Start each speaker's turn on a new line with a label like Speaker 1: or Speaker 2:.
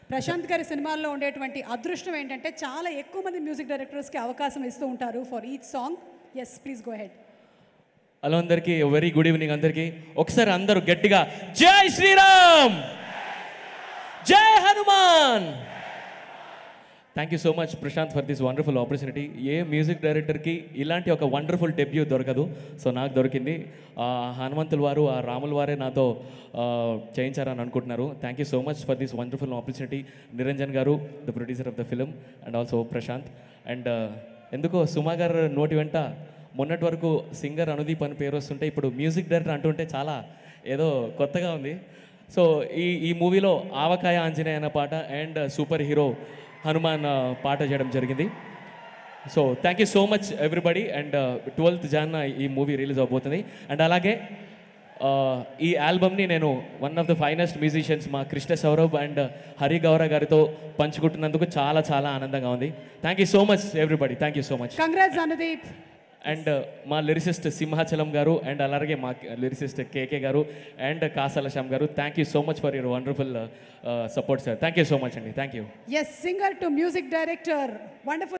Speaker 1: ప్రశాంత్ గారి సినిమాల్లో ఉండేటువంటి అదృష్టం ఏంటంటే చాలా ఎక్కువ మంది మ్యూజిక్ డైరెక్టర్స్కి అవకాశం ఇస్తూ ఉంటారు for each song yes please go ahead
Speaker 2: hello అందరికీ వెరీ గుడ్ ఈవినింగ్ అందరికీ ఒకసారి అందరూ గట్టిగా Jai Shriram Jai Hanuman thank you so much Prashanth for this wonderful opportunity a music డైరెక్టర్కి ఇలాంటి ఒక వండర్ఫుల్ డెబ్యూ దొరకదు సో నాకు దొరికింది ఆ హనుమంతుల వారు ఆ రాముల వారే నాతో ఆ, చేయించారని అనుకుంటున్నారు thank you so much for this wonderful opportunity Niranjan గారు the producer of the film and also Prashanth and ఎందుకో సుమా గారు నోటి వెంట మొన్నటి వరకు సింగర్ అనుదీప్ అని పేరు వస్తుంటే ఇప్పుడు మ్యూజిక్ డైరెక్టర్ అంటుంటే చాలా ఏదో కొత్తగా ఉంది సో ఈ ఈ మూవీలో ఆవకాయ ఆంజనేయ అనే పాట అండ్ సూపర్ హీరో హనుమాన్ ఆ, పాట చేయడం జరిగింది so thank you so much everybody and twelfth June ఈ మూవీ రిలీజ్ అవబోతుంది అండ్ అలాగే ఆ, ఈ ఆల్బమ్ని నేను one of the finest musicians మా కృష్ణ సౌరభ్ అండ్ హరి గౌర గారితో పంచుకుంటున్నందుకు చాలా చాలా ఆనందంగా ఉంది thank you so much everybody thank you so much
Speaker 1: congrats Anudeep
Speaker 2: and మా లిరిసిస్ట్ సింహాచలం గారు అండ్ అలాగే మా లిరిసిస్ట్ కేకే గారు అండ్ కాసాల శ్యామ్ గారు thank you so much for your wonderful support sir thank you so much అండి thank you
Speaker 1: yes singer to music director wonderful